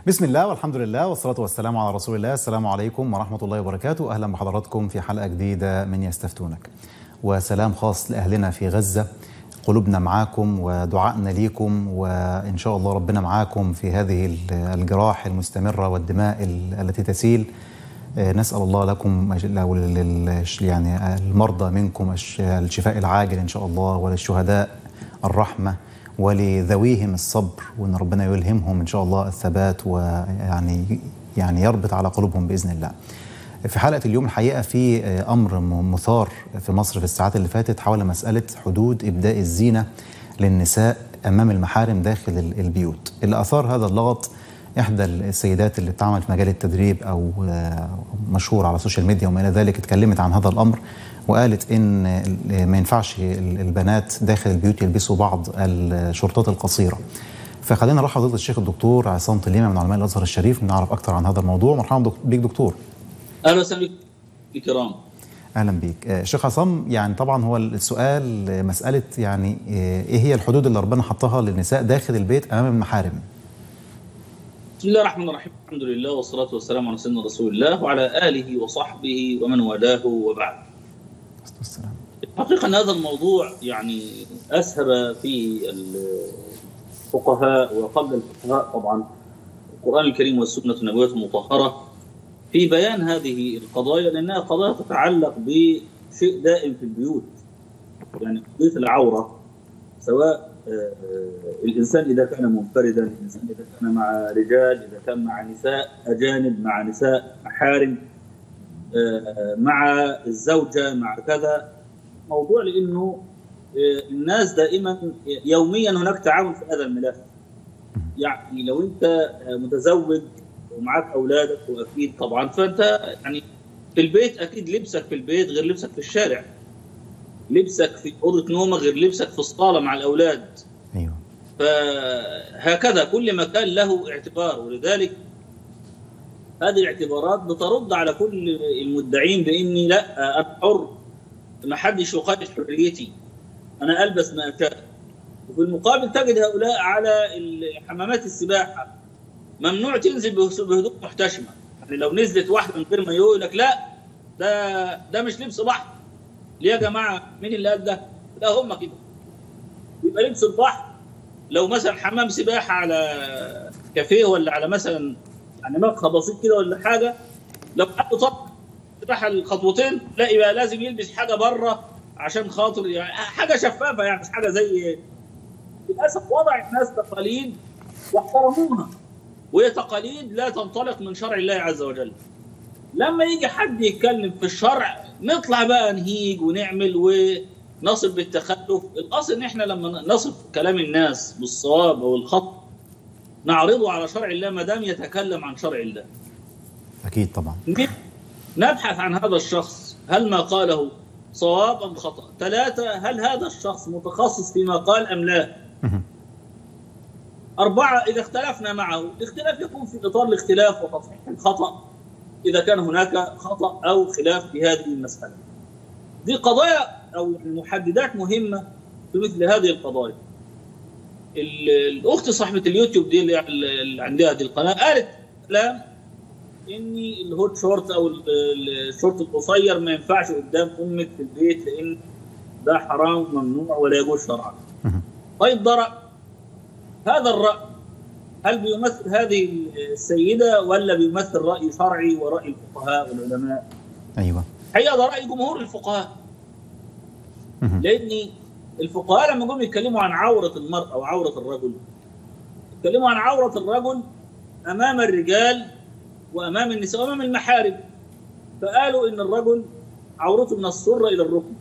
بسم الله والحمد لله والصلاة والسلام على رسول الله السلام عليكم ورحمة الله وبركاته أهلا بحضراتكم في حلقة جديدة من يستفتونك وسلام خاص لأهلنا في غزة قلوبنا معاكم ودعائنا ليكم وإن شاء الله ربنا معاكم في هذه الجراح المستمرة والدماء التي تسيل نسأل الله لكم يعني المرضى منكم الشفاء العاجل إن شاء الله وللشهداء الرحمة ولذويهم الصبر وان ربنا يلهمهم ان شاء الله الثبات ويعني يعني يربط على قلوبهم باذن الله. في حلقه اليوم الحقيقه في امر مثار في مصر في الساعات اللي فاتت حول مساله حدود ابداء الزينه للنساء امام المحارم داخل البيوت. اللي اثار هذا اللغط احدى السيدات اللي بتعمل في مجال التدريب او مشهور على السوشيال ميديا وما الى ذلك اتكلمت عن هذا الامر وقالت ان ما ينفعش البنات داخل البيوت يلبسوا بعض الشرطات القصيره. فخلينا نرحب ضد الشيخ الدكتور عصام طليمه من علماء الازهر الشريف نعرف اكثر عن هذا الموضوع مرحبا بك دكتور. اهلا وسهلا بك الكرام. اهلا بيك. شيخ عصام يعني طبعا هو السؤال مساله يعني ايه هي الحدود اللي ربنا حطها للنساء داخل البيت امام المحارم؟ بسم الله الرحمن الرحيم الحمد لله والصلاة والسلام على سيدنا رسول الله وعلى آله وصحبه ومن والاه وبعد والسلام. حقيقة هذا الموضوع يعني أسهب فيه الفقهاء وقبل الفقهاء طبعا القرآن الكريم والسنة النبوية المطهرة في بيان هذه القضايا لأنها قضايا تتعلق بشيء دائم في البيوت يعني قضية العورة سواء الانسان اذا كان منفردا، الانسان اذا كان مع رجال، اذا كان مع نساء اجانب، مع نساء محارم، مع الزوجه، مع كذا موضوع لانه الناس دائما يوميا هناك تعاون في هذا الملف. يعني لو انت متزوج ومعك اولادك واكيد طبعا فانت يعني في البيت اكيد لبسك في البيت غير لبسك في الشارع. لبسك في اوضه نومك غير لبسك في الصاله مع الاولاد ايوه فهكذا كل مكان له اعتبار ولذلك هذه الاعتبارات بترد على كل المدعين باني لا انا حر ما حدش يقيد حريتي انا البس ما اشاء وفي المقابل تجد هؤلاء على حمامات السباحه ممنوع تنزل بهدوء محتشمه يعني لو نزلت واحده من غير ما يقول لك لا ده ده مش لبس بحر ليه يا جماعه مين اللي قال ده؟ لا هم كده يبقى لبس البحر لو مثلا حمام سباحه على كافيه ولا على مثلا يعني مقهى بسيط كده ولا حاجه لو حد طب سباحه الخطوتين لا يبقى لازم يلبس حاجه بره عشان خاطر يعني حاجه شفافه يعني مش حاجه زي للاسف وضع الناس تقاليد واحترموها وهي تقاليد لا تنطلق من شرع الله عز وجل لما يجي حد يتكلم في الشرع نطلع بقى نهيج ونعمل ونصف بالتخلف الاصل ان احنا لما نصف كلام الناس بالصواب او الخطا نعرضه على شرع الله ما دام يتكلم عن شرع الله اكيد طبعا نبحث عن هذا الشخص هل ما قاله صواب ام خطا ثلاثه هل هذا الشخص متخصص فيما قال ام لا أربعة إذا اختلفنا معه الاختلاف يكون في إطار الاختلاف وتصحيح الخطأ إذا كان هناك خطأ أو خلاف في هذه المسألة دي قضايا أو محددات مهمة في مثل هذه القضايا الأخت صاحبة اليوتيوب دي اللي عندها دي القناة قالت كلام إني الهوت شورت أو الشورت القصير ما ينفعش قدام أمك في البيت لأن ده حرام ممنوع ولا يجوز شرعا طيب ده رأي هذا الرأي هل بيمثل هذه السيدة ولا بيمثل رأي شرعي ورأي الفقهاء والعلماء؟ ايوه حقيقة ده رأي جمهور الفقهاء لأن الفقهاء لما جم يتكلموا عن عورة المرأة وعورة الرجل يتكلموا عن عورة الرجل أمام الرجال وأمام النساء وأمام المحارم فقالوا إن الرجل عورته من السرة إلى الركن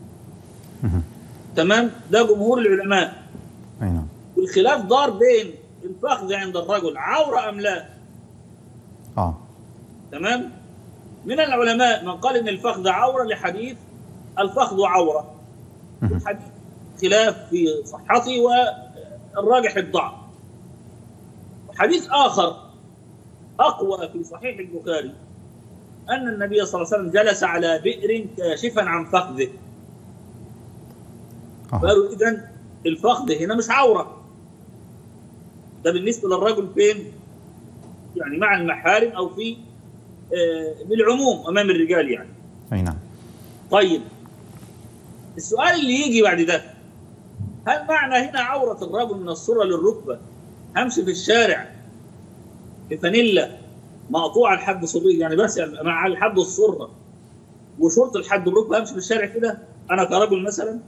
تمام ده جمهور العلماء اي نعم والخلاف دار بين الفخذ عند الرجل عورة أم لا اه تمام من العلماء من قال ان الفخذ عوره لحديث الفخذ عوره الحديث خلاف في صحته والراجح الضعف حديث اخر اقوى في صحيح البخاري ان النبي صلى الله عليه وسلم جلس على بئر كاشفا عن فخذه آه. قالوا اذا الفخذ هنا مش عوره ده بالنسبه للرجل فين يعني مع المحارم او في آه، بالعموم امام الرجال يعني اي نعم طيب السؤال اللي يجي بعد ده هل معنى هنا عورة الرجل من السرة للركبة همشي في الشارع بفانيلا مقطوعة لحد صدري يعني بس مع لحد السرة وشرط لحد الركبة همشي في الشارع كده أنا كرجل مثلا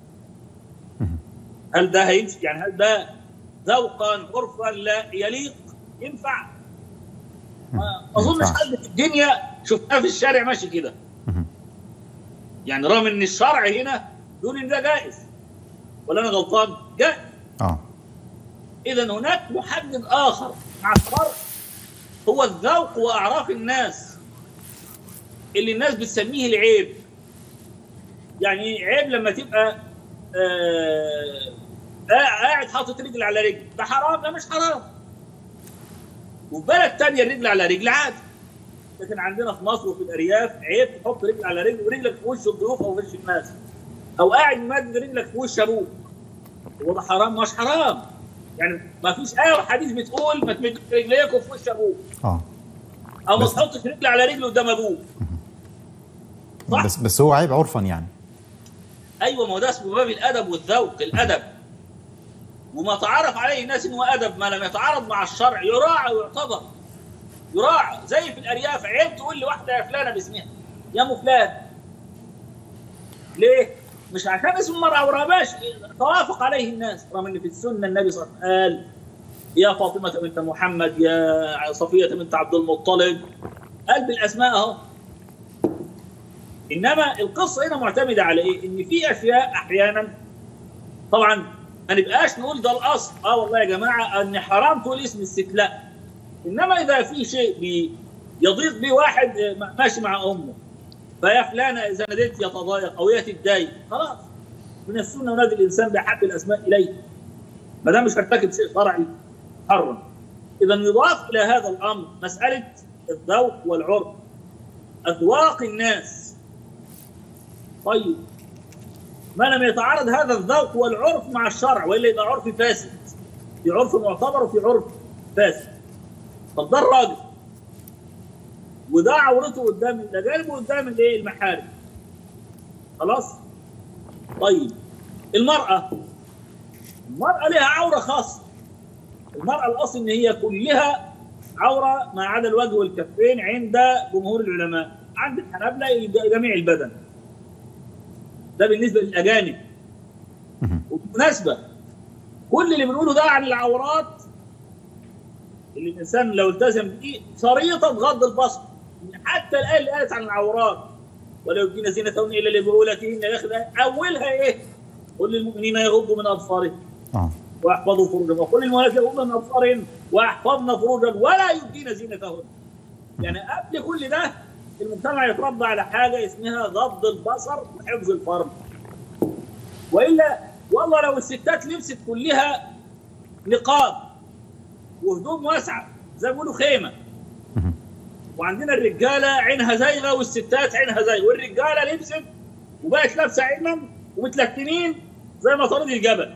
هل ده هيمشي يعني هل ده ذوقا عرفا لا يليق ينفع؟ ما اظنش ينفعش. حد في الدنيا شفناه في الشارع ماشي كده مهم. يعني رغم ان الشرع هنا يقول ان ده جائز ولا انا غلطان؟ جائز اه اذا هناك محدد اخر مع الشرع هو الذوق واعراف الناس اللي الناس بتسميه العيب يعني عيب لما تبقى آه قاعد حاطط رجل على رجل ده حرام ده مش حرام وفي بلد تانية الرجل على رجل عادي لكن عندنا في مصر وفي الارياف عيب تحط رجل على رجل ورجلك في وش الضيوف او في وش الناس او قاعد مادد رجلك في وش ابوك هو ده حرام مش حرام يعني ما فيش ايه وحديث بتقول ما تمدش رجليك في وش ابوك اه او ما بس- تحطش رجل على رجل قدام ابوك صح. بس بس هو عيب عرفا يعني ايوه ما هو ده اسمه باب الادب والذوق الادب وما تعرف عليه الناس انه ادب ما لم يتعارض مع الشرع يراعى ويعتبر يراعى زي في الارياف عيب تقول لواحده يا فلانه باسمها يا ام فلان ليه؟ مش عشان اسم المرأة وراباش توافق عليه الناس رغم ان في السنة النبي صلى الله عليه وسلم قال يا فاطمة بنت محمد يا صفية بنت عبد المطلب قال بالاسماء اهو انما القصه هنا معتمده على ايه؟ ان في اشياء احيانا طبعا ما نبقاش نقول ده الاصل اه والله يا جماعه ان حرام تقول اسم الست لا انما اذا في شيء بي يضيق به واحد آه، ماشي مع امه فيا فلانه اذا ناديت يتضايق او هي تتضايق خلاص من السنه ونادي الانسان باحب الاسماء اليه ما دام مش هرتكب شيء شرعي حرم اذا يضاف الى هذا الامر مساله الذوق والعرف اذواق الناس طيب ما لم يتعارض هذا الذوق والعرف مع الشرع والا يبقى عرف فاسد في عرف معتبر وفي عرف فاسد طب ده الراجل وده عورته قدام الاجانب وقدام الايه المحارم خلاص طيب المراه المراه لها عوره خاصه المراه الاصل ان هي كلها عوره ما عدا الوجه والكفين عند جمهور العلماء عند الحنابله يبقى جميع البدن ده بالنسبه للاجانب مهم. وبالمناسبه كل اللي بنقوله ده عن العورات اللي الانسان لو التزم بيه شريطه غض البصر حتى الايه اللي قالت عن العورات ولا يبدين زينتهن الا لبعولتهن يا اخي ده اولها ايه؟ قل للمؤمنين يغضوا من ابصارهم اه واحفظوا فروجهم وقل للمؤمنات يغضن من ابصارهن واحفظن فروجا ولا يبدين زينتهن يعني قبل كل ده المجتمع يتربى على حاجه اسمها غض البصر وحفظ الفرج والا والله لو الستات لبست كلها نقاب وهدوم واسعه زي ما بيقولوا خيمه مهم. وعندنا الرجاله عينها زايغه والستات عينها زايغه والرجاله لبست وبقت لابسه عينا ومتلكمين زي ما طرد الجبل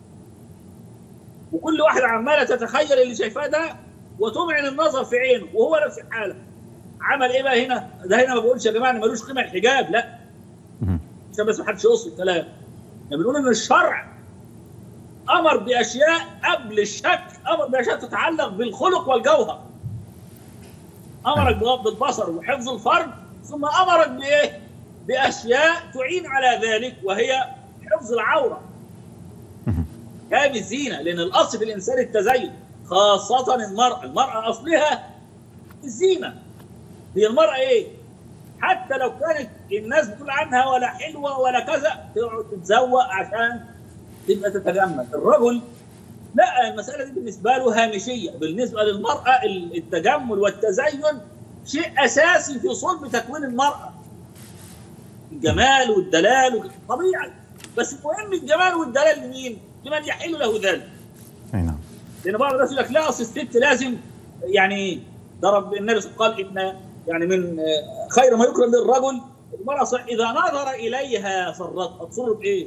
وكل واحده عماله تتخيل اللي شايفاه ده وتمعن النظر في عينه وهو نفس الحاله عمل ايه بقى هنا؟ ده هنا ما بقولش يا جماعه ان ملوش قيمه الحجاب لا مهم. عشان بس ما حدش يوصل الكلام احنا بنقول ان الشرع امر باشياء قبل الشك امر باشياء تتعلق بالخلق والجوهر امرك بغض البصر وحفظ الفرج ثم امرك بايه؟ باشياء تعين على ذلك وهي حفظ العوره مهم. كام الزينه لان الاصل في الانسان التزين خاصه المراه المراه اصلها الزينه هي المراه ايه؟ حتى لو كانت الناس بتقول عنها ولا حلوه ولا كذا تقعد تتزوق عشان تبقى تتجمل الرجل لا المساله دي بالنسبه له هامشيه بالنسبه للمراه التجمل والتزين شيء اساسي في صلب تكوين المراه الجمال والدلال وك- طبيعي بس المهم الجمال والدلال لمين؟ لمن يحل له ذلك اي نعم لان بعض الناس يقول لك لا اصل الست لازم يعني ضرب النبي صلى الله عليه وسلم قال ان يعني من آه، خير ما يكرم للرجل المراه صح اذا نظر اليها سرتها تصر بايه؟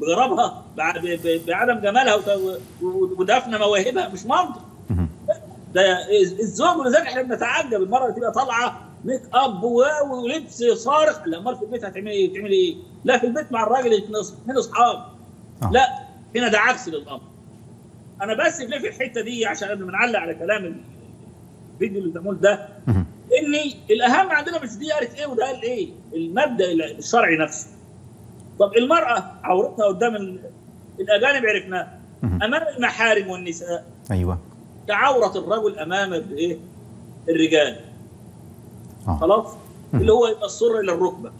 بغرابها بع- ب- ب- بعدم جمالها وت- و- ودفن مواهبها مش منطق مهم. ده الزوج ولذلك احنا بنتعجب المراه تبقى طالعه ميك اب و- ولبس صارخ لا امال في البيت هتعملي ايه؟ تعملي ايه؟ لا في البيت مع الراجل اثنين اثنين اصحاب آه. لا هنا ده عكس للامر انا بس ليه في الحته دي عشان قبل ما نعلق على كلام الفيديو اللي معمول ده مهم. ان الاهم عندنا مش دي قالت ايه وده قال ايه المبدا الشرعي نفسه طب المراه عورتها قدام ال- الاجانب عرفناها مهم. امام المحارم والنساء ايوه كعوره الرجل امام الايه الرجال اه خلاص اللي هو يبقى السره الى الركبه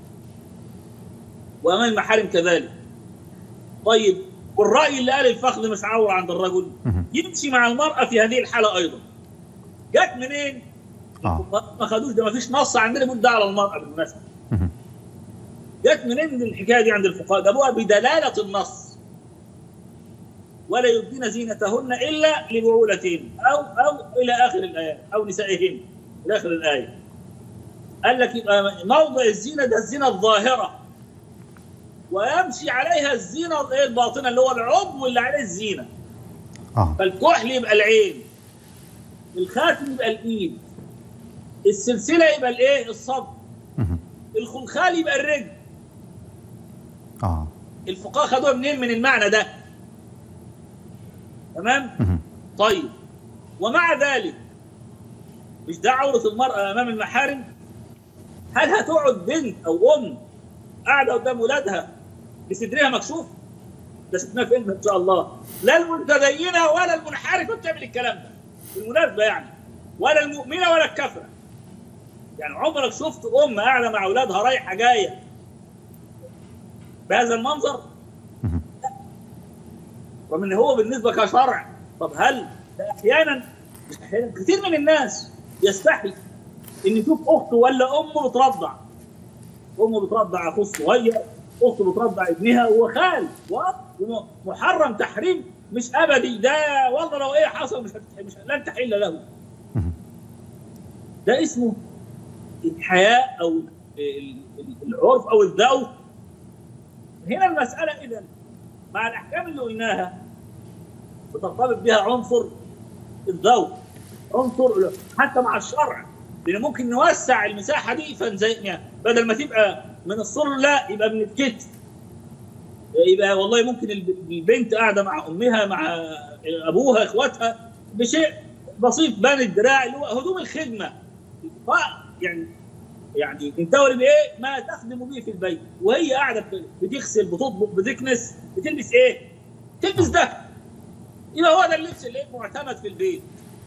وامام المحارم كذلك طيب والراي اللي قال الفخذ مش عوره عند الرجل مهم. يمشي مع المراه في هذه الحاله ايضا جت منين؟ اه ما خدوش ده ما فيش نص عندنا بيقول ده على المراه بالمناسبه مهم. جت منين الحكايه دي عند الفقهاء؟ جابوها بدلاله النص ولا يبدين زينتهن الا لبعولتهن او او الى اخر الايه او نسائهن الى اخر الايه. قال لك يبقى موضع الزينه ده الزينه الظاهره ويمشي عليها الزينه الايه الباطنه اللي هو العضو اللي عليه الزينه اه فالكحل يبقى العين الخاتم يبقى الايد السلسله يبقى الايه الصدر مهم. الخلخال يبقى الرجل اه الفقهاء خدوها منين من المعنى ده تمام مهم. طيب ومع ذلك مش ده عورة المرأة أمام المحارم هل هتقعد بنت أو أم قاعدة قدام ولادها بصدرها مكشوف ده شفناه فين إن شاء الله لا المتدينة ولا المنحرفة بتعمل الكلام ده بالمناسبة يعني ولا المؤمنة ولا الكافرة يعني عمرك شفت أم قاعدة مع أولادها رايحة جاية بهذا المنظر مهم. ومن هو بالنسبه كشرع طب هل ده احيانا مش احيانا كثير من الناس يستحي ان يشوف اخته ولا امه بترضع امه بترضع اخوه الصغير اخته بترضع ابنها وهو خال و- ومحرم تحريم مش ابدي ده والله لو ايه حصل مش, هت- مش لن تحل له مهم. ده اسمه الحياء او ال- ال- العرف او الذوق هنا المساله اذا مع الاحكام اللي قلناها بترتبط بها عنصر الذوق عنصر حتى مع الشرع لان ممكن نوسع المساحه دي فنزي يعني بدل ما تبقى من الصلب لا يبقى من الكتف يبقى والله ممكن الب- البنت قاعده مع امها مع ابوها اخواتها بشيء بسيط بان الدراع اللي هو هدوم الخدمه ف- يعني يعني انتوا بايه ما تخدم به في البيت وهي قاعده بتغسل بتطبخ بتكنس بتلبس ايه؟ تلبس ده يبقى هو ده اللبس اللي معتمد في البيت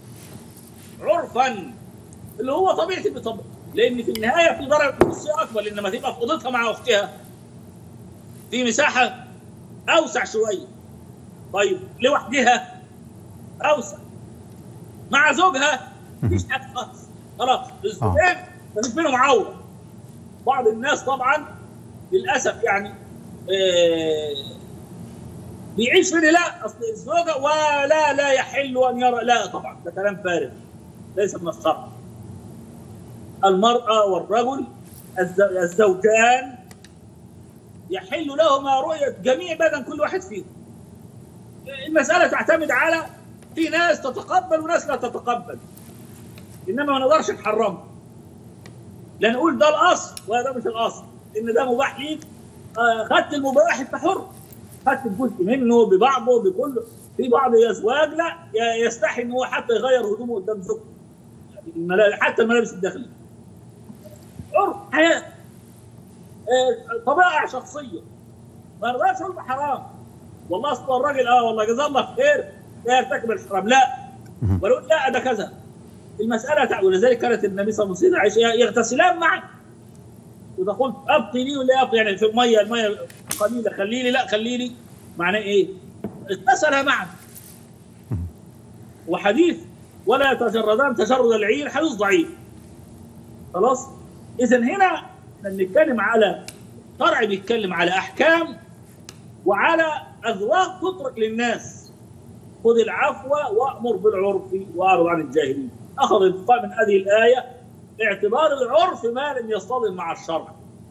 عرفا اللي هو طبيعه الطبع لان في النهايه في ضرر خصوصي اكبر لان لما تبقى في اوضتها مع اختها في مساحه اوسع شويه طيب لوحدها اوسع مع زوجها مفيش حاجه خالص خلاص الزوجين مفيش بينهم عوره بعض الناس طبعا للاسف يعني آه بيعيش فين لا اصل الزوجه ولا لا يحل ان يرى لا طبعا ده كلام فارغ ليس من الشرع المراه والرجل الز- الزوجان يحل لهما رؤيه جميع بدن كل واحد فيهم المساله تعتمد على في ناس تتقبل وناس لا تتقبل انما ما نقدرش نحرمه لا نقول ده الاصل ولا ده مش الاصل ان ده مباح ليك آه، خدت المباح انت حر خدت جزء منه ببعضه بكله في بعض الازواج لا ي- يستحي ان هو حتى يغير هدومه قدام زوجته يعني الملا- حتى الملابس الداخليه عرف حياه آه، طبائع شخصيه ما نقدرش نقول حرام والله اصل الراجل اه والله جزاه الله خير لا يرتكب الحرام لا مهم. ولو لا ده كذا المساله تع... ولذلك كانت النبي صلى الله عليه وسلم عائشة يغتسلان معا واذا قلت ابقي لي ولا ابقي يعني في الميه الميه قليله خلي لي لا خلي لي معناه ايه؟ اغتسلا معا وحديث ولا يتجردان تجرد العير حديث ضعيف خلاص اذا هنا احنا بنتكلم على شرع بيتكلم على احكام وعلى اذواق تترك للناس خذ العفو وامر بالعرف واعرض عن الجاهلين اخذ الفقهاء من هذه الايه اعتبار العرف ما لم يصطدم مع الشرع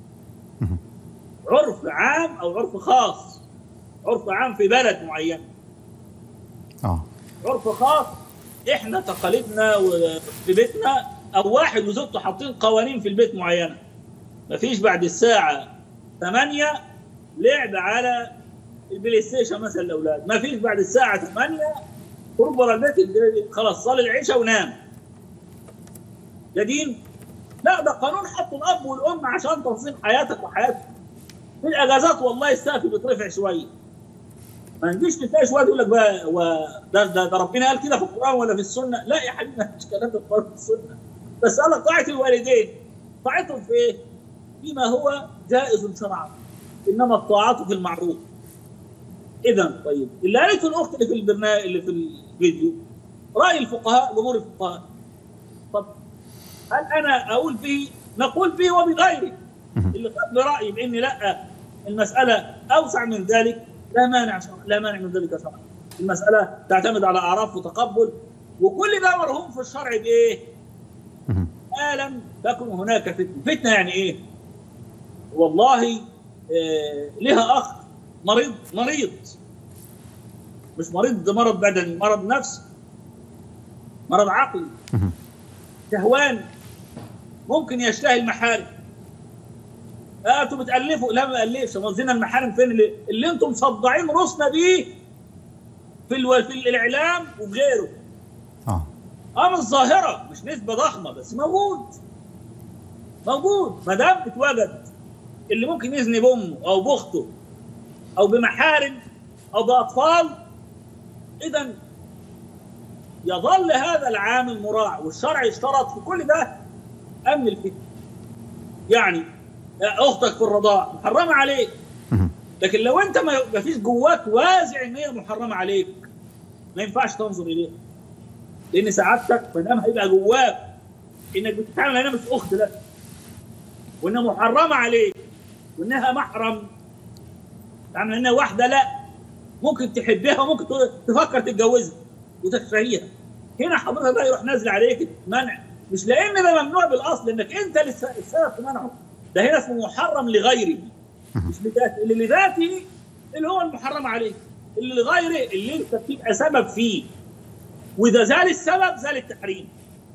عرف عام او عرف خاص عرف عام في بلد معين اه عرف خاص احنا تقاليدنا في بيتنا او واحد وزوجته حاطين قوانين في البيت معينه مفيش بعد الساعه 8 لعب على البلاي ستيشن مثلا الاولاد مفيش بعد الساعه 8 خروج بره البيت خلاص صلي العشاء ونام ده دين لا ده قانون حطه الاب والام عشان تنظيم حياتك وحياتك في الاجازات والله السقف بيترفع شويه ما نجيش تلاقي شويه يقول لك بقى و ده, ده, ده ربنا قال كده في القران ولا في السنه لا يا حبيبي مش كلام في القران في السنه بس قال لك طاعه الوالدين طاعتهم في ايه؟ فيما هو جائز شرعا انما الطاعات في المعروف اذا طيب اللي قالته الاخت اللي في البرنامج اللي في الفيديو راي الفقهاء جمهور الفقهاء طب هل انا اقول به نقول به وبغيره اللي خد برايي بان لا المساله اوسع من ذلك لا مانع شرع لا مانع من ذلك شرعا المساله تعتمد على اعراف وتقبل وكل ده مرهون في الشرع بايه؟ ما لم تكن هناك فتنه، فتنه يعني ايه؟ والله آه لها اخ مريض مريض مش مريض مرض بدني مرض نفسي مرض عقلي شهوان ممكن يشتهي المحارم آه انتوا بتالفوا لا ما بالفش موزين المحارم فين اللي, اللي انتم مصدعين راسنا بيه في الو... في الاعلام وغيره اه اه مش ظاهره مش نسبه ضخمه بس موجود موجود ما دام اتوجد اللي ممكن يزني بامه او باخته او بمحارم او باطفال اذا يظل هذا العامل مراعي والشرع اشترط في كل ده امن الفتنه يعني اختك في الرضاعه محرمه عليك لكن لو انت ما فيش جواك وازع ان هي محرمه عليك ما ينفعش تنظر اليها لان سعادتك ما دام هيبقى جواك انك بتتعامل انها مش اخت لك وانها محرمه عليك وانها محرم تعمل انها واحده لا ممكن تحبها وممكن تفكر تتجوزها وتكرهيها هنا حضرتك بقى يروح نازل عليك منع مش لان ده ممنوع بالاصل انك انت السبب في منعه ده هنا اسمه محرم لغيره مش لذاته اللي لذاته اللي هو المحرم عليه اللي لغيره اللي انت بتبقى سبب فيه واذا زال السبب زال التحريم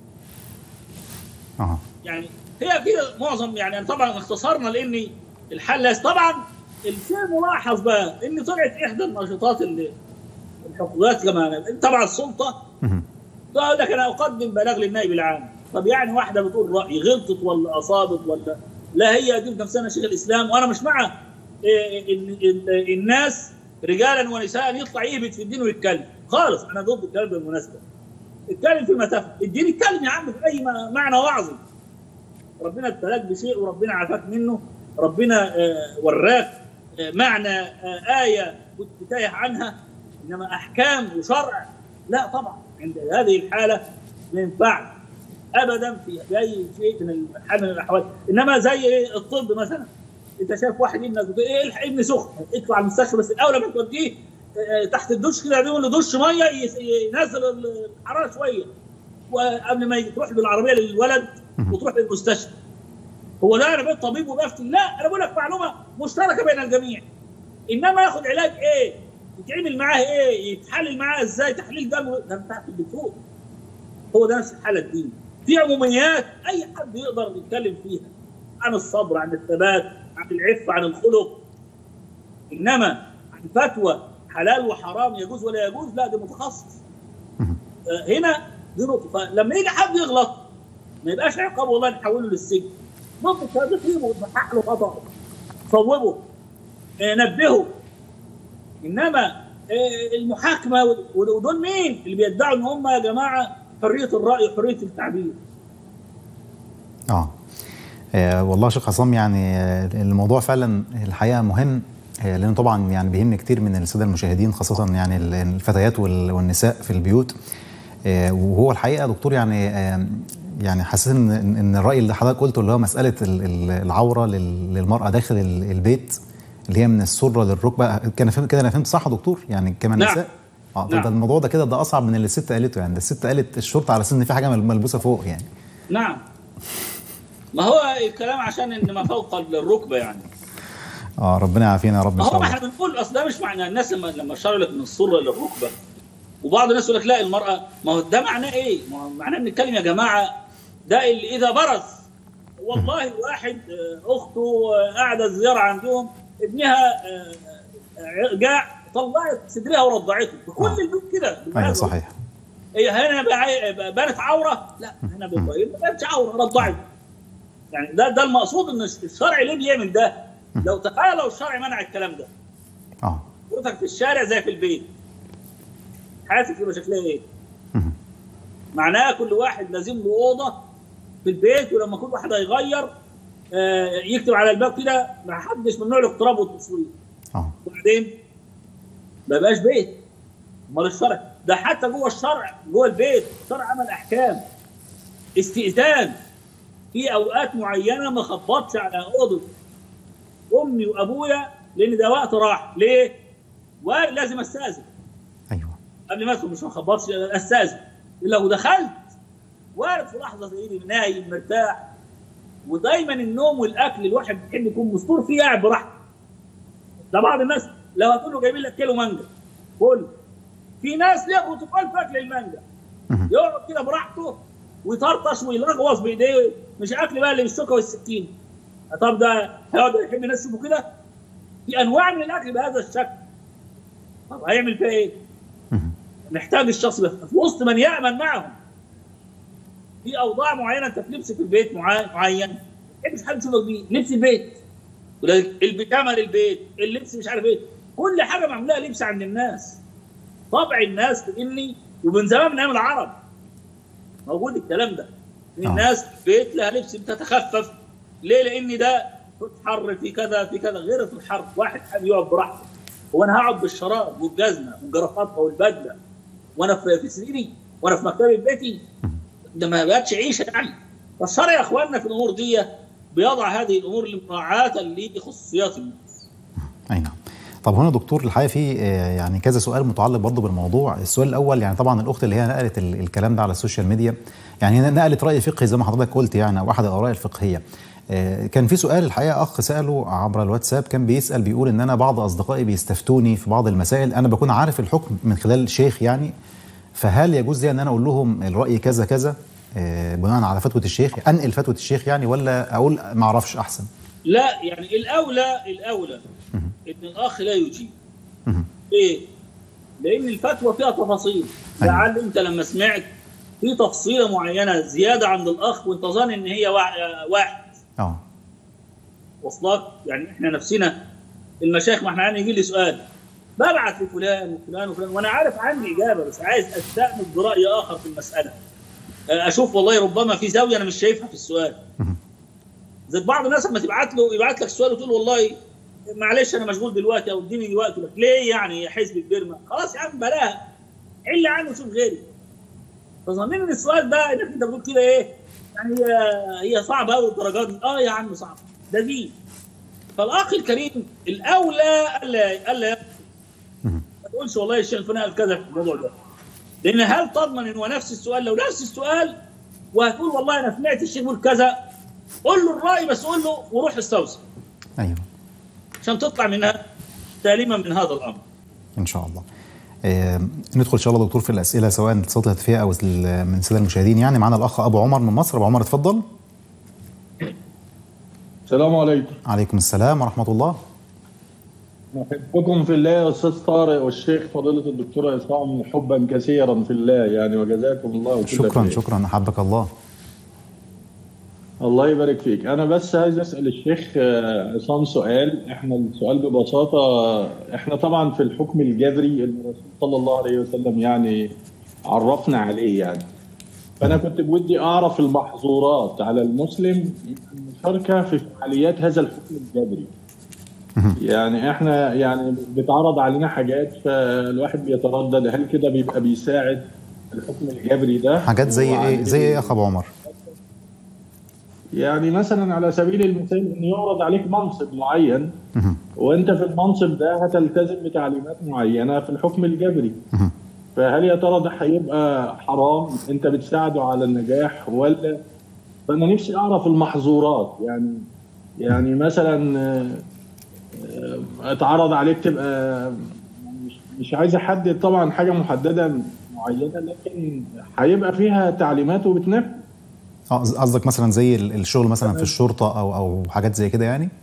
اه يعني هي كده معظم يعني طبعا اختصرنا لان الحل طبعا الشيء الملاحظ بقى ان طلعت احدى النشاطات اللي الحقوقات كمان طبعا السلطه تقول لك انا اقدم بلاغ للنائب العام طب يعني واحده بتقول راي غلطت ولا اصابت ولا لا هي دي كم سنه شيخ الاسلام وانا مش مع إن الناس رجالا ونساء يطلع يهبط في الدين ويتكلم خالص انا ضد الكلام بالمناسبه اتكلم فيما تفهم الدين اتكلم يا عم في اي معنى وعظي ربنا ابتلاك بشيء وربنا عافاك منه ربنا وراك معنى آية كنت تايه عنها إنما أحكام وشرع لا طبعا عند هذه الحالة ما ينفعش أبدا في أي شيء من الحال من الأحوال إنما زي الطب مثلا أنت شايف واحد ابنك إيه الحق ابني سخن اطلع المستشفى بس الأول ما توديه تحت الدش كده يعملوا له دش ميه ينزل الحراره شويه وقبل ما تروح بالعربيه للولد وتروح للمستشفى هو ده انا بقيت طبيب وبفتي لا انا بقول لك معلومه مشتركه بين الجميع انما ياخد علاج ايه يتعمل معاه ايه يتحلل معاه ازاي تحليل دم ده بتاعت الدكتور هو ده نفس الحاله الدين في عموميات اي حد يقدر يتكلم فيها عن الصبر عن الثبات عن العفه عن الخلق انما عن فتوى حلال وحرام يجوز ولا يجوز لا ده متخصص هنا دي نقطه فلما يجي حد يغلط ما يبقاش عقاب والله نحوله للسجن ممكن تجيبه تحقق له خطأ صوبه نبهه انما المحاكمه ودول مين اللي بيدعوا ان هم يا جماعه حريه الراي وحريه التعبير اه آه، والله شيخ عصام يعني آه، الموضوع فعلا الحقيقه مهم آه، لانه طبعا يعني بيهمني كتير من الساده المشاهدين خاصه يعني الفتيات وال- والنساء في البيوت آه، وهو الحقيقه دكتور يعني آه، يعني حسيت ان ان الراي اللي حضرتك قلته اللي هو مساله ال- ال- العوره لل- للمراه داخل ال- البيت اللي هي من السره للركبه كان فهمت كده انا فهمت صح يا دكتور يعني كمان نعم. نساء اه ده نعم. ده الموضوع ده كده ده اصعب من اللي الست قالته يعني ده الست قالت الشرطه على اساس ان في حاجه مل- ملبوسه فوق يعني نعم ما هو الكلام عشان ان ما فوق الركبه يعني اه ربنا يعافينا يا رب ان ما شاء هو ما الله احنا بنقول اصل ده مش معنى الناس لما لما اشاروا لك من السره للركبه وبعض الناس يقول لك لا المراه ما هو ده معناه ايه؟ ما هو معناه بنتكلم يا جماعه ده اللي اذا برز والله واحد آه، اخته آه، قاعده زياره عندهم ابنها آه، آه، جاع طلعت صدرها ورضعته بكل آه. البيوت كده ايوه صحيح هي هنا بقى- بانت عوره لا هنا بالضبط ما بانتش عوره رضعت يعني ده ده المقصود ان الشرع ليه بيعمل ده لو تخيل لو الشرع منع الكلام ده اه حضرتك في الشارع زي في البيت حياتك يبقى شكلها ايه؟ مهم. معناها كل واحد لازم له اوضه في البيت ولما كل واحد هيغير آه، يكتب على الباب كده ما حدش ممنوع الاقتراب والتصوير اه وبعدين ما بقاش بيت امال الشرع ده حتى جوه الشرع جوه البيت الشرع عمل احكام استئذان في اوقات معينه ما خبطش على اوضه امي وابويا لان ده وقت راح ليه؟ ولازم استاذن ايوه قبل ما ادخل مش ما خبطش استاذن لو دخلت وارد في لحظه زي دي نايم مرتاح ودايما النوم والاكل الواحد بيحب يكون مستور فيه قاعد براحته ده بعض الناس لو هتقول له جايبين لك كيلو مانجا كل في ناس ليها بروتوكول في اكل المانجا مهم. يقعد كده براحته ويطرطش ويلغوص بايديه مش اكل بقى اللي بالشوكه والسكين طب ده هيقعد يحب الناس يشوفوا كده في انواع من الاكل بهذا الشكل طب هيعمل فيها ايه؟ مهم. محتاج الشخص يبقى في وسط من يامن معهم في اوضاع معينه انت في لبس في البيت معا- معين ما تحبش حد يشوفك بيه لبس البيت ولذلك البيجامه للبيت اللبس مش عارف ايه كل حاجه معمولها لبس عند الناس طبع الناس باني ومن زمان من ايام العرب موجود الكلام ده آه. الناس في البيت لها لبس بتتخفف ليه؟ لان ده في حر في كذا في كذا غير في الحر واحد حابب يقعد براحته هو انا هقعد بالشراب والجزمه والجرافطه والبدله وانا في في سريري وانا في مكتبي في بيتي ده ما بقتش عيشه يعني فالشرع يا اخواننا في الامور دي بيضع هذه الامور لمراعاه لخصوصيات الناس اي نعم طب هنا دكتور الحقيقه في آه، يعني كذا سؤال متعلق برضه بالموضوع السؤال الاول يعني طبعا الاخت اللي هي نقلت ال- الكلام ده على السوشيال ميديا يعني هي نقلت راي فقهي زي ما حضرتك قلت يعني او احد الاراء الفقهيه آه، كان في سؤال الحقيقه اخ ساله عبر الواتساب كان بيسال بيقول ان انا بعض اصدقائي بيستفتوني في بعض المسائل انا بكون عارف الحكم من خلال شيخ يعني فهل يجوز لي ان انا اقول لهم الراي كذا كذا آه، بناء على فتوى الشيخ انقل فتوى الشيخ يعني ولا اقول ما اعرفش احسن لا يعني الاولى الاولى ان الاخ لا يجيب مهم. ليه؟ لان الفتوى فيها تفاصيل أيوة. لعل انت لما سمعت في تفصيله معينه زياده عند الاخ وانت ظن ان هي وا- واحد اه وصلك يعني احنا نفسنا المشايخ ما احنا عندنا يجي لي سؤال ببعت لفلان وفلان وفلان وانا عارف عندي اجابه بس عايز استأنس براي اخر في المساله آه، اشوف والله ربما في زاويه انا مش شايفها في السؤال مهم. زي بعض الناس لما تبعت له يبعت لك سؤال وتقول والله معلش انا مشغول دلوقتي او اديني وقت لك ليه يعني يا حزب البرمه خلاص يا عم بلاها حل عنه وشوف غيري فظنين ان السؤال ده انك انت بتقول كده ايه يعني هي هي صعبه قوي الدرجات دي اه يا عم صعب ده دين فالاخ الكريم الاولى الا الا يقصد. مهم. ما تقولش والله الشيخ الفلاني قال كذا في الموضوع ده لان هل تضمن ان هو نفس السؤال لو نفس السؤال وهتقول والله انا سمعت الشيخ يقول كذا قول له الراي بس قول له وروح استوصي ايوه عشان تطلع منها سالما من هذا الامر ان شاء الله آه ندخل ان شاء الله دكتور في الاسئله سواء اتصالات هاتفيه او ال- من الساده المشاهدين يعني معانا الاخ ابو عمر من مصر ابو عمر اتفضل السلام عليكم عليكم السلام ورحمه الله نحبكم في الله يا استاذ طارق والشيخ فضيله الدكتور عصام حبا كثيرا في الله يعني وجزاكم الله كل شكرا خير. شكرا احبك الله الله يبارك فيك انا بس عايز اسال الشيخ آه، عصام سؤال احنا السؤال ببساطه احنا طبعا في الحكم الجذري اللي الرسول صلى الله عليه وسلم يعني عرفنا عليه يعني فانا كنت بودي اعرف المحظورات على المسلم المشاركه في فعاليات هذا الحكم الجذري يعني احنا يعني بيتعرض علينا حاجات فالواحد بيتردد هل كده بيبقى بيساعد الحكم الجبري ده حاجات زي ايه وعلى زي ايه يا اخ ابو عمر يعني مثلا على سبيل المثال ان يعرض عليك منصب معين مهم. وانت في المنصب ده هتلتزم بتعليمات معينه في الحكم الجبري مهم. فهل يا ترى ده هيبقى حرام انت بتساعده على النجاح ولا فانا نفسي اعرف المحظورات يعني يعني مثلا آه، آه، اتعرض عليك تبقى مش مش عايز احدد طبعا حاجه محدده معينه لكن هيبقى فيها تعليمات وبتنفذ اه قصدك مثلا زي ال- الشغل مثلا في الشرطه او او حاجات زي كده يعني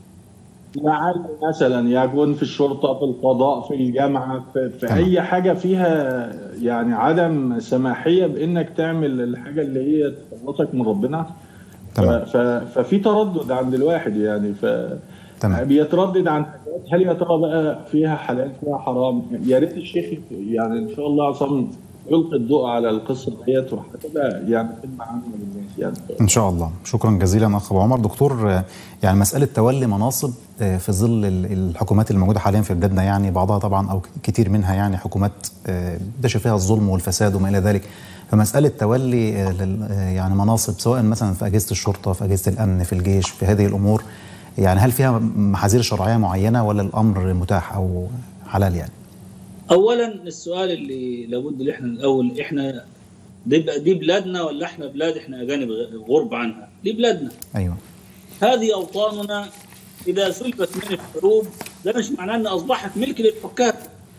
لعل مثلا يكون في الشرطه في القضاء في الجامعه في, في تمام. اي حاجه فيها يعني عدم سماحيه بانك تعمل الحاجه اللي هي تخلصك من ربنا ف- تمام ف- ففي تردد عند الواحد يعني ف تمام بيتردد عن حاجات هل يا ترى بقى فيها حلال فيها حرام يا ريت الشيخ يعني ان شاء الله عصام يلقي الضوء على القصه ديت وهتبقى يعني خدمه عامه للناس يعني ان شاء الله شكرا جزيلا اخ ابو عمر دكتور آه، يعني مساله تولي مناصب آه، في ظل ال- الحكومات الموجوده حاليا في بلادنا يعني بعضها طبعا او كتير منها يعني حكومات آه، داش فيها الظلم والفساد وما الى ذلك فمساله تولي آه، لل- آه، يعني مناصب سواء مثلا في اجهزه الشرطه في اجهزه الامن في الجيش في هذه الامور يعني هل فيها محاذير شرعيه معينه ولا الامر متاح او حلال يعني؟ اولا السؤال اللي لابد اللي احنا الاول احنا دي, دي بلادنا ولا احنا بلاد احنا اجانب غ- غرب عنها دي بلادنا ايوه هذه اوطاننا اذا سلبت من الحروب ده مش معناه ان اصبحت ملك للحكام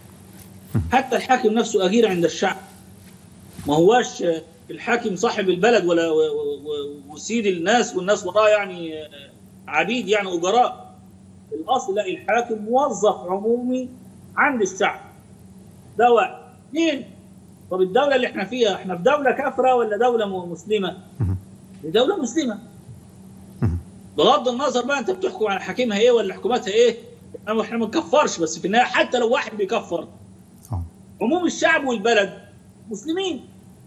حتى الحاكم نفسه اجير عند الشعب ما هواش الحاكم صاحب البلد ولا و- و- و- وسيد الناس والناس وراه يعني عبيد يعني اجراء الاصل لا الحاكم موظف عمومي عند الشعب ده واحد اثنين طب الدوله اللي احنا فيها احنا في دوله كافره ولا دوله م- مسلمه؟ دي دوله مسلمه بغض النظر بقى انت بتحكم على حاكمها ايه ولا حكومتها ايه احنا احنا ما بنكفرش بس في النهايه حتى لو واحد بيكفر اه عموم الشعب والبلد مسلمين